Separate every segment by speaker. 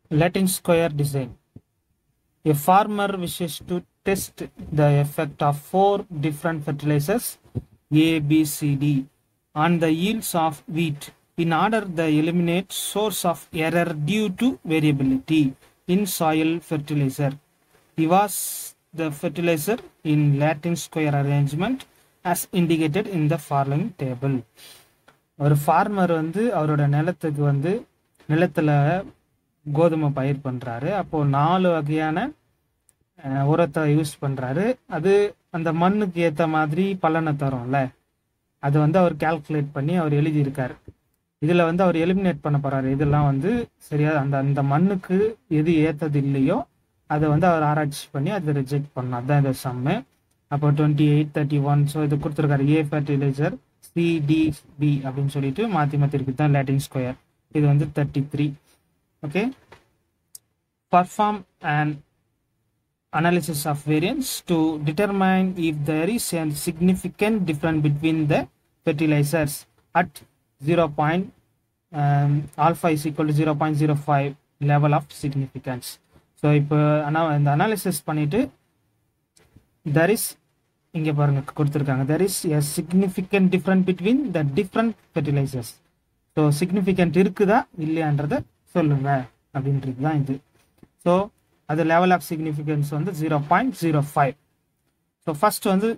Speaker 1: Latin square design. A farmer wishes to test the effect of four different fertilizers A, B, C, D on the yields of wheat in order to eliminate source of error due to variability in soil fertilizer. He was the fertilizer in Latin square arrangement as indicated in the following table. ஒரு farmer வந்து அவரோட நிலத்துக்கு வந்து நிலத்துல கோதுமை பயிர் பண்றாரு அப்போ நாலு வகையான அஹ், உரத்தை யூஸ் பண்றாரு அது அந்த மண்ணுக்கு ஏத்த மாதிரி பலனை தரும்ல அது வந்து அவர் கால்குலேட் பண்ணி அவர் எழுதியிருக்காரு இதுல வந்து அவர் எலிமினேட் பண்ண போறாரு இதெல்லாம் வந்து சரியா அந்த அந்த மண்ணுக்கு எது ஏத்தது இல்லையோ அதை வந்து அவர் ஆராய்ச்சி பண்ணி அதை ரிஜெக்ட் பண்ணணும் அதுதான் இந்த சம்மு அப்போ twenty eight thirty one so இது கொடுத்துருக்காரு ஏ ஃபர்டிலைசர் சிடிபி அப்படின்னு சொல்லிட்டு மாற்றி மாற்றி இருக்குது தான் லேட்டின் ஸ்கொயர் இது வந்து thirty three okay perform and analysis of variance to determine if there is a significant difference between the fertilizers at 0. Point, um, alpha is equal to 0.05 level of significance. So இப்போ ஆனால் இந்த analysis பண்ணிட்டு there is இங்கே பாருங்க கொடுத்துருக்காங்க there is a significant difference between the different fertilizers so significant இருக்குதா இல்லையான்றத சொல்லுங்க அப்படின்றது தான் இது ஸோ அது லெவல் ஆஃப் சிக்னிஃபிகன்ஸ் வந்து zero point zero five so first வந்து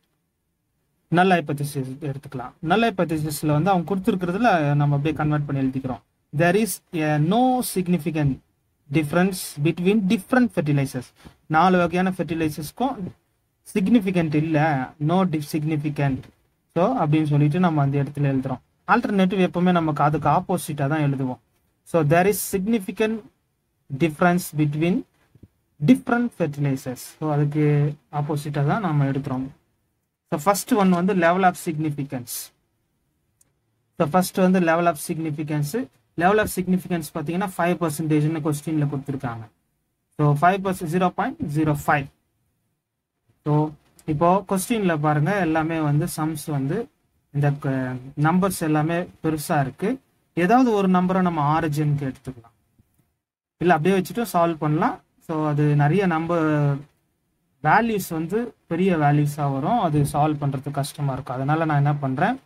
Speaker 1: நல்ல ஹைப்பத்திசிஸ் எடுத்துக்கலாம் நல்ல ஹைப்பத்திசிஸில் வந்து அவங்க கொடுத்துருக்கிறதுல நம்ம அப்படியே கன்வெர்ட் பண்ணி எழுதிக்கிறோம் there is no significant difference between different fertilisers நாலு வகையான ஃபெர்டிலைசர்ஸ்க்கும் சிக்னிஃபிகண்ட் இல்லை நோ டிஃப் சிக்னிஃபிகண்ட் ஸோ அப்படின்னு சொல்லிட்டு நம்ம அந்த இடத்துல எழுதுறோம் ஆல்டர்னேட்டிவ் எப்பவுமே நமக்கு அதுக்கு ஆப்போசிட்டாக தான் எழுதுவோம் so there is significant difference between different fertilisers so அதுக்கு ஆப்போசிட்டாக தான் நம்ம எடுக்கிறோம் ஸோ ஃபர்ஸ்ட் ஒன் வந்து level of significance so first வந்து level of significance level of significance பார்த்தீங்கன்னா ஃபைவ் பர்சன்டேஜ்னு கொஸ்டினில் கொடுத்துருக்காங்க so five percent zero point zero five so இப்போ கொஸ்டினில் பாருங்க எல்லாமே வந்து சம்ஸ் வந்து இந்த நம்பர்ஸ் எல்லாமே பெருசாக இருக்கு ஏதாவது ஒரு நம்பரை நம்ம ஆரிஜினுக்கு எடுத்துக்கலாம் இல்லை அப்படியே வச்சுட்டு சால்வ் பண்ணலாம் ஸோ அது நிறைய நம்பர் வேல்யூஸ் வந்து பெரிய வேல்யூஸாக வரும் அது சால்வ் பண்ணுறது கஷ்டமாக இருக்கும் அதனால நான் என்ன பண்ணுறேன்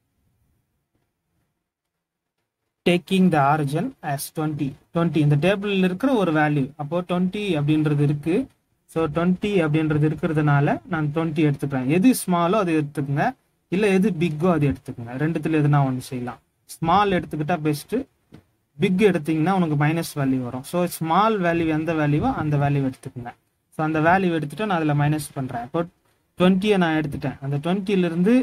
Speaker 1: taking the origin as twenty twenty இந்த டேபிளில் இருக்கிற ஒரு வேல்யூ அப்போ டுவெண்ட்டி அப்படின்றது இருக்கு ஸோ டுவெண்ட்டி அப்படின்றது இருக்கிறதுனால நான் டுவெண்ட்டி எடுத்துக்கிறேன் எது ஸ்மாலோ அது எடுத்துக்கோங்க இல்லை எது பிக்கோ அது எடுத்துக்கோங்க ரெண்டுத்துல எதுனா ஒன்று செய்யலாம் ஸ்மால் எடுத்துக்கிட்டா பெஸ்ட்டு பிக் எடுத்தீங்கன்னா உனக்கு மைனஸ் வேல்யூ வரும் ஸோ ஸ்மால் வேல்யூ எந்த வேல்யூவோ அந்த வேல்யூ எடுத்துக்கோங்க ஸோ அந்த வேல்யூ எடுத்துட்டு நான் அதில் மைனஸ் பண்ணுறேன் இப்போ டுவெண்ட்டியை நான் எடுத்துட்டேன் அந்த டுவெண்ட்டிலேருந்து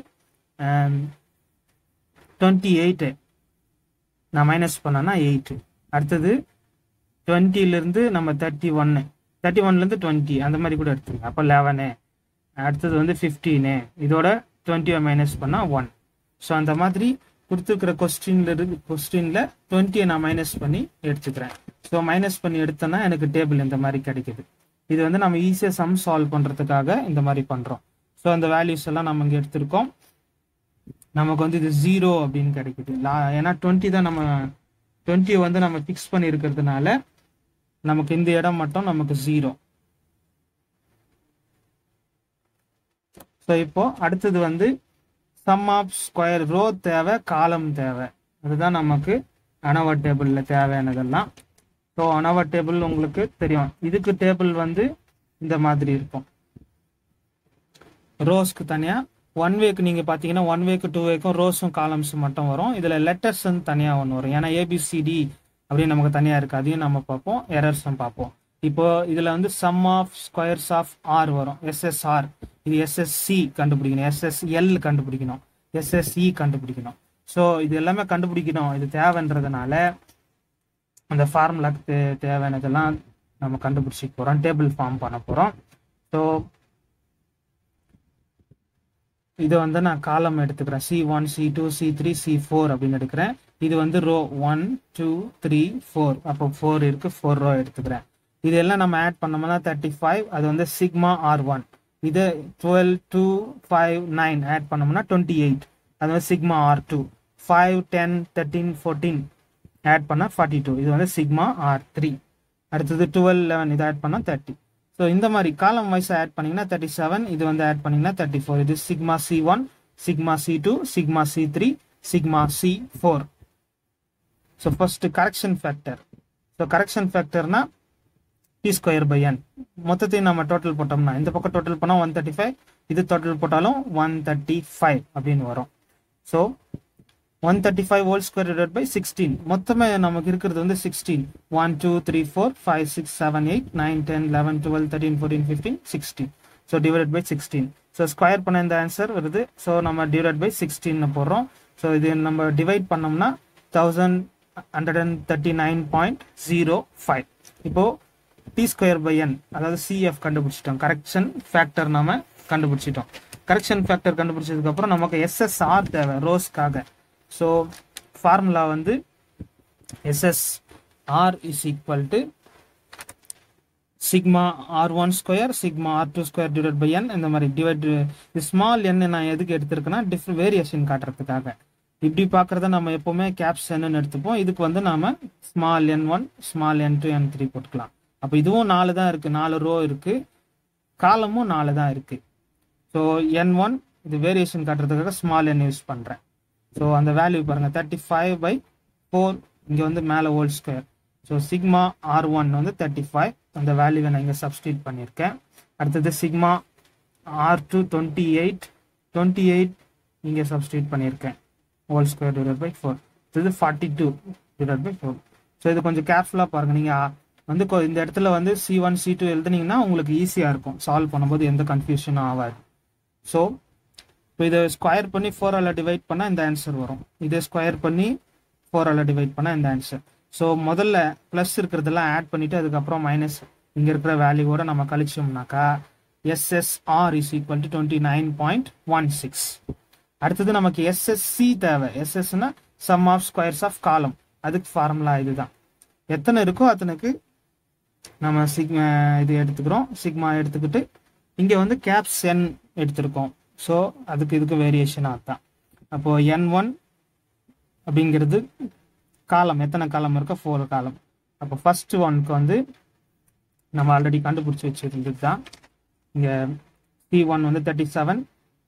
Speaker 1: டுவெண்ட்டி எயிட்டு நான் மைனஸ் பண்ணேன்னா எயிட்டு அடுத்தது டுவெண்ட்டிலேருந்து நம்ம தேர்ட்டி ஒன்று தேர்ட்டி ஒன்லேருந்து டுவெண்ட்டி அந்த மாதிரி கூட எடுத்துங்க அப்போ லெவனு அடுத்தது வந்து ஃபிஃப்டீனு இதோட டுவெண்ட்டியை மைனஸ் பண்ணால் ஒன் ஸோ அந்த மாதிரி கொடுத்துருக்கிற கொஸ்டின்ல இருக்கு கொஸ்டின்ல டுவெண்ட்டியை நான் மைனஸ் பண்ணி எடுத்துக்கிறேன் ஸோ மைனஸ் பண்ணி எடுத்தேன்னா எனக்கு டேபிள் இந்த மாதிரி கிடைக்குது இது வந்து நம்ம ஈஸியாக சம் சால்வ் பண்ணுறதுக்காக இந்த மாதிரி பண்ணுறோம் ஸோ அந்த வேல்யூஸ் எல்லாம் நம்ம இங்கே எடுத்திருக்கோம் நமக்கு வந்து இது ஜீரோ அப்படின்னு கிடைக்குது லா ஏன்னா டுவெண்ட்டி தான் நம்ம டுவெண்ட்டியை வந்து நம்ம ஃபிக்ஸ் பண்ணி இருக்கிறதுனால நமக்கு இந்த இடம் மட்டும் நமக்கு ஜீரோ ஸோ இப்போ அடுத்தது வந்து சம் ஆஃப் ஸ்கொயர் ரோ தேவை காலம் தேவை அதுதான் நமக்கு அனவர் டேபிளில் தேவையானதெல்லாம் ஸோ அனவர் டேபிள் உங்களுக்கு தெரியும் இதுக்கு டேபிள் வந்து இந்த மாதிரி இருக்கும் ரோஸ்க்கு தனியாக ஒன் வேக்கு நீங்கள் பார்த்தீங்கன்னா ஒன் வேக்கு டூ வேக்கும் ரோஸும் காலம்ஸும் மட்டும் வரும் இதில் லெட்டர்ஸ் வந்து தனியாக ஒன்று வரும் ஏன்னா ஏபிசிடி அப்படின்னு நமக்கு தனியாக இருக்குது அதையும் நம்ம பார்ப்போம் எரர்ஸும் பார்ப்போம் இப்போ இதில் வந்து sum of squares of R வரும் எஸ்எஸ்ஆர் இது எஸ்எஸ்சி கண்டுபிடிக்கணும் எஸ்எஸ்எல் கண்டுபிடிக்கணும் எஸ்எஸ்இ கண்டுபிடிக்கணும் ஸோ இது எல்லாமே கண்டுபிடிக்கணும் இது தேவைன்றதுனால அந்த ஃபார்முலாக்கு தே தேவையானதெல்லாம் நம்ம கண்டுபிடிச்சிக்க போகிறோம் டேபிள் ஃபார்ம் பண்ண போகிறோம் ஸோ இதை வந்து நான் காலம் எடுத்துக்கிறேன் C one C two C three C four அப்படின்னு எடுக்கிறேன் இது வந்து row one two three four அப்போ ஃபோர் இருக்கு ஃபோர் ரோ எடுத்துக்கிறேன் இதெல்லாம் நம்ம ஆட் பண்ணோம்னா தேர்ட்டி ஃபைவ் அது வந்து சிக்மா ஆர் ஒன் இது twelve two five nine add பண்ணோம்னா டுவெண்ட்டி எயிட் அது வந்து sigma R two five ten thirteen fourteen add பண்ணால் ஃபார்ட்டி டூ இது வந்து சிக்மா ஆர் த்ரீ அடுத்தது டுவெல் லெவன் இதை ஆட் பண்ணால் தேர்ட்டி ஸோ இந்த மாதிரி காலம் வைஸ் ஆட் பண்ணீங்கன்னா தேர்ட்டி செவன் இது வந்து ஆட் பண்ணீங்கன்னா தேர்ட்டி ஃபோர் இது sigma C one sigma C two sigma C three sigma C four so first correction factor so correction ஃபேக்டர்னா டி ஸ்கொயர் பை என் மொத்தத்தையும் நம்ம டோட்டல் போட்டோம்னா இந்த பக்கம் டோட்டல் பண்ணால் ஒன் தேர்ட்டி ஃபைவ் இது டோட்டல் போட்டாலும் ஒன் தேர்ட்டி ஃபைவ் அப்படின்னு வரும் so one thirty five whole square divide by sixteen மொத்தமே நமக்கு இருக்கிறது வந்து sixteen one two three four five six seven eight nine ten eleven twelve thirteen fourteen fifteen sixteen so divide by sixteen so square பண்ண இந்த answer வருது so நம்ம divide by sixteen போடுறோம் so இது நம்ம டிவைட் பண்ணோம்னா thousand hundred and thirty nine point zero five இப்போ T square by N அதாவது சிஎஃப் கண்டுபிடிச்சிட்டோம் கரெக்ஷன் ஃபேக்டர் நாம கண்டுபிடிச்சிட்டோம் கரெக்ஷன் ஃபேக்டர் கண்டுபிடிச்சதுக்கு அப்புறம் நமக்கு எஸ்எஸ்ஆர் தேவை ரோஸ்க்காக ஸோ ஃபார்முலா வந்து SSR is equal to sigma R one square sigma R two square divide by N இந்த மாதிரி டிவைட் ஸ்மால் என் நான் எதுக்கு எடுத்திருக்கேன்னா டிஃப்ரெண்ட் வேரியேஷன் காட்டுறதுக்காக இப்படி பார்க்குறத நம்ம எப்போவுமே கேப்ஸ் என்னன்னு எடுத்துப்போம் இதுக்கு வந்து நாம small N one small N two N three போட்டுக்கலாம் அப்போ இதுவும் நாலு தான் இருக்குது நாலு ரோ இருக்குது காலமும் நாலு தான் இருக்குது ஸோ என் ஒன் இது வேரியேஷன் காட்டுறதுக்காக ஸ்மால் என் யூஸ் பண்ணுறேன் ஸோ அந்த வேல்யூ பாருங்கள் தேர்ட்டி ஃபைவ் பை ஃபோர் இங்கே வந்து மேலே whole square so sigma R one வந்து தேர்ட்டி ஃபைவ் அந்த வேல்யூவை நான் இங்கே சப்ஸ்டியூட் பண்ணியிருக்கேன் அடுத்தது sigma R two twenty eight twenty eight இங்கே சப்ஸ்டியூட் பண்ணியிருக்கேன் whole square divide by four இது forty two divide by four so இது கொஞ்சம் கேர்ஃபுல்லாக பாருங்கள் நீங்கள் வந்து கொ- இந்த இடத்துல வந்து சி ஒன் சி டூ எழுதுனீங்கன்னா உங்களுக்கு ஈஸியாக இருக்கும் சால்வ் பண்ணும்போது எந்த கன்ஃபியூஷனும் ஆகாது ஸோ இப்போ இதை ஸ்கொயர் பண்ணி ஃபோரால் டிவைட் பண்ணால் இந்த ஆன்சர் வரும் இதை ஸ்கொயர் பண்ணி ஃபோரால் டிவைட் பண்ணால் இந்த ஆன்சர் ஸோ முதல்ல ப்ளஸ் இருக்கிறதெல்லாம் ஆட் பண்ணிவிட்டு அதுக்கப்புறம் மைனஸ் இங்கே இருக்கிற வேல்யூவோட நம்ம கழிச்சோம்னாக்கா SSR is equal to twenty nine point one six அடுத்தது நமக்கு எஸ்எஸ்சி தேவை எஸ்எஸ்னா sum of squares of column அதுக்கு ஃபார்முலா இதுதான் எத்தனை இருக்கோ அத்தனைக்கு நம்ம சிக்மா இது எடுத்துக்கிறோம் சிக்மா எடுத்துக்கிட்டு இங்கே வந்து கேப்ஸ் என் எடுத்திருக்கோம் ஸோ அதுக்கு இதுக்கு வேரியேஷன் அதுதான் அப்போ என் ஒன் அப்படிங்கிறது காலம் எத்தனை காலம் இருக்கோ ஃபோர் காலம் அப்போ ஃபர்ஸ்ட் ஒன்க்கு வந்து நம்ம ஆல்ரெடி கண்டுபிடிச்சி வச்சிருந்தது தான் இங்கே சி ஒன் வந்து thirty seven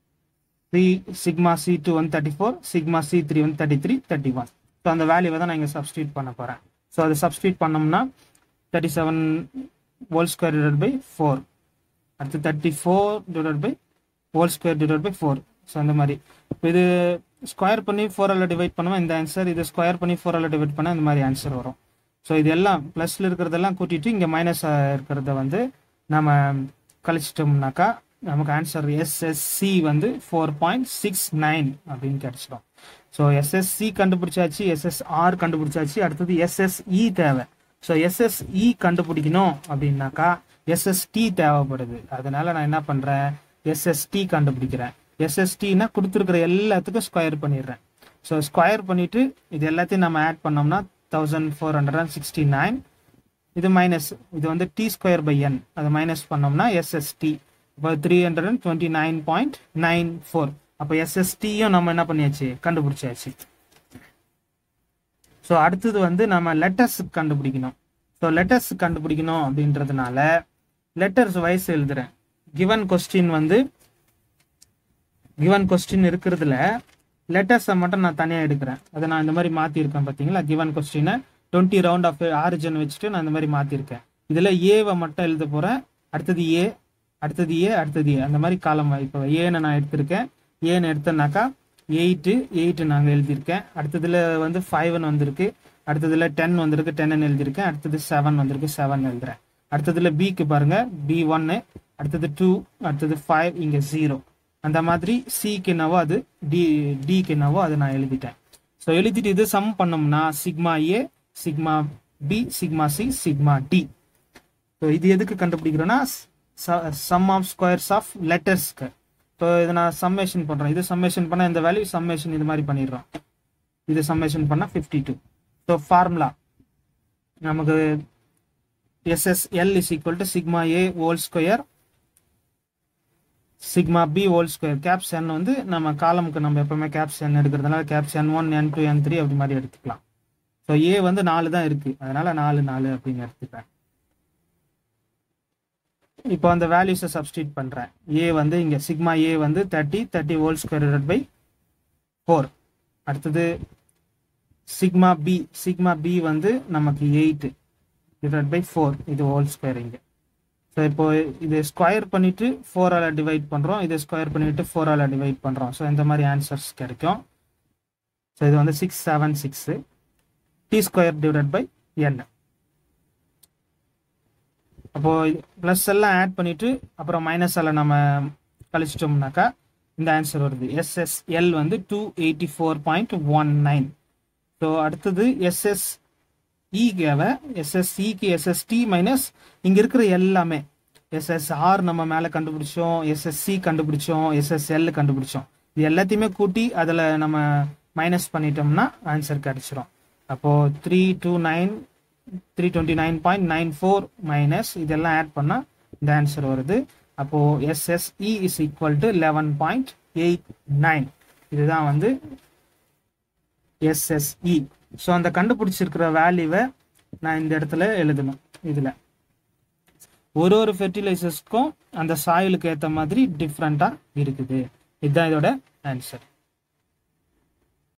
Speaker 1: C sigma C two வந்து thirty four sigma C three வந்து thirty three thirty one so அந்த வேல்யூவை தான் நான் இங்கே சப்ஸ்டியூட் பண்ண போகிறேன் ஸோ அதை சப்ஸ்டியூட் பண்ணோம்னா thirty seven whole square divide by four அடுத்து thirty four divide by whole square divide by four so அந்த மாதிரி இப்போ இது ஸ்கொயர் பண்ணி ஃபோரால் டிவைட் பண்ணுவோம் இந்த ஆன்சர் இது ஸ்கொயர் பண்ணி ஃபோரால் டிவைட் பண்ணால் இந்த மாதிரி ஆன்சர் வரும் ஸோ இது எல்லாம் ப்ளஸில் இருக்கிறதெல்லாம் கூட்டிட்டு இங்கே மைனஸ் இருக்கிறத வந்து நம்ம கழிச்சிட்டோம்னாக்கா நமக்கு ஆன்சர் எஸ்எஸ்சி வந்து ஃபோர் பாயிண்ட் சிக்ஸ் நைன் அப்படின்னு கிடைச்சிடும் ஸோ எஸ்எஸ்சி கண்டுபிடிச்சாச்சு எஸ்எஸ்ஆர் கண்டுபிடிச்சாச்சு அடுத்தது எஸ்எஸ்இ தேவை ஸோ எஸ்எஸ்இ கண்டுபிடிக்கணும் அப்படின்னாக்கா எஸ்எஸ்டி தேவைப்படுது அதனால நான் என்ன பண்ணுறேன் எஸ்எஸ்டி கண்டுபிடிக்கிறேன் எஸ்எஸ்டினா கொடுத்துருக்கிற எல்லாத்துக்கும் ஸ்கொயர் பண்ணிடுறேன் ஸோ ஸ்கொயர் பண்ணிட்டு இது எல்லாத்தையும் நம்ம ஆட் பண்ணோம்னா thousand four hundred and sixty nine இது மைனஸ் இது வந்து டி ஸ்கொயர் பை என் அதை மைனஸ் பண்ணோம்னா எஸ்எஸ்டி இப்போ three hundred and twenty nine point nine four அப்போ எஸ்எஸ்டியும் நம்ம என்ன பண்ணியாச்சு கண்டுபிடிச்சாச்சு ஸோ அடுத்தது வந்து நம்ம லெட்டர்ஸ் கண்டுபிடிக்கணும் ஸோ லெட்டர்ஸ் கண்டுபிடிக்கணும் அப்படின்றதுனால லெட்டர்ஸ் வைஸ் எழுதுறேன் கிவன் கொஸ்டின் வந்து கிவன் கொஸ்டின் இருக்கிறதுல லெட்டர்ஸை மட்டும் நான் தனியாக எடுக்கிறேன் அதை நான் இந்த மாதிரி மாற்றிருக்கேன் பார்த்தீங்களா கிவன் கொஸ்டினை டுவெண்ட்டி ரவுண்ட் ஆஃப் ஆரிஜின் வச்சுட்டு நான் இந்த மாதிரி மாற்றிருக்கேன் இதில் ஏவை மட்டும் எழுத போகிறேன் அடுத்தது ஏ அடுத்தது ஏ அடுத்தது ஏ அந்த மாதிரி காலம் இப்போ ஏன்னு நான் எடுத்திருக்கேன் ஏன்னு எடுத்தேன்னாக்கா எயிட்டு எயிட்டு நாங்கள் எழுதியிருக்கேன் அடுத்ததுல வந்து ஃபைவ்னு வந்திருக்கு அடுத்ததுல டென் வந்திருக்கு டென்னு எழுதியிருக்கேன் அடுத்தது செவன் வந்திருக்கு செவன் எழுதுறேன் அடுத்ததுல பிக்கு பாருங்க பி ஒன்னு அடுத்தது டூ அடுத்தது ஃபைவ் இங்கே ஜீரோ அந்த மாதிரி சிக்கு என்னவோ அது டி டிக்கு என்னவோ அதை நான் எழுதிட்டேன் ஸோ எழுதிட்டு இது சம் பண்ணோம்னா sigma A sigma B sigma C sigma D so இது எதுக்கு கண்டுபிடிக்கிறோன்னா சம் ஆஃப் ஸ்கொயர்ஸ் ஆஃப் லெட்டர்ஸ்க்கு ஸோ இதை நான் சம்மேஷன் பண்ணுறேன் இது சம்மேஷன் பண்ணால் இந்த வேல்யூ சம்மேஷன் இது மாதிரி பண்ணிடுறோம் இது சம்மேஷன் பண்ணால் ஃபிஃப்டி டூ ஸோ ஃபார்முலா நமக்கு SSL is equal to sigma A whole square sigma B whole square caps N வந்து நம்ம காலமுக்கு நம்ம எப்பவுமே கேப்ஸ் என் எடுக்கிறதுனால caps N one N two N three அப்படி மாதிரி எடுத்துக்கலாம் ஸோ ஏ வந்து நாலு தான் இருக்கு அதனால நாலு நாலு அப்படின்னு எடுத்துப்பேன் இப்போ அந்த வேல்யூஸை சப்ஸ்டியூட் பண்ணுறேன் ஏ வந்து இங்கே சிக்மா ஏ வந்து thirty thirty whole square divide by four அடுத்தது சிக்மா பி சிக்மா பி வந்து நமக்கு எயிட்டு டிவைட் பை ஃபோர் இது ஹோல் ஸ்கொயர் இங்கே ஸோ இப்போ இது ஸ்கொயர் பண்ணிட்டு ஃபோரால் டிவைட் பண்ணுறோம் இதை ஸ்கொயர் பண்ணிட்டு ஃபோரால் டிவைட் பண்ணுறோம் ஸோ இந்த மாதிரி ஆன்சர்ஸ் கிடைக்கும் ஸோ இது வந்து six seven six T square divide by N அப்போ ப்ளஸ் எல்லாம் ஆட் பண்ணிட்டு அப்புறம் மைனஸ் எல்லாம் நம்ம கழிச்சிட்டோம்னாக்கா இந்த ஆன்சர் வருது எஸ்எஸ்எல் வந்து two eighty four point one nine so அடுத்தது எஸ்எஸ் இகேவை எஸ்எஸ்சிக்கு எஸ்எஸ்டி மைனஸ் இங்கே இருக்கிற எல்லாமே எஸ்எஸ்ஆர் நம்ம மேலே கண்டுபிடிச்சோம் எஸ்எஸ்சி கண்டுபிடிச்சோம் எஸ்எஸ்எல் கண்டுபிடிச்சோம் இது எல்லாத்தையுமே கூட்டி அதில் நம்ம மைனஸ் பண்ணிட்டோம்னா ஆன்சர் கிடைச்சிரும் அப்போது three two nine three twenty nine point nine four minus இதெல்லாம் ஆட் பண்ணால் இந்த ஆன்சர் வருது அப்போது SSE is equal to eleven point eight nine இதுதான் வந்து எஸ்எஸ்இ ஸோ அந்த கண்டுபிடிச்சிருக்கிற வேல்யூவை நான் இந்த இடத்துல எழுதணும் இதில் ஒரு ஒரு ஃபெர்டிலைசர்ஸ்க்கும் அந்த சாயிலுக்கு ஏற்ற மாதிரி டிஃப்ரெண்ட்டாக இருக்குது இதுதான் இதோட ஆன்சர்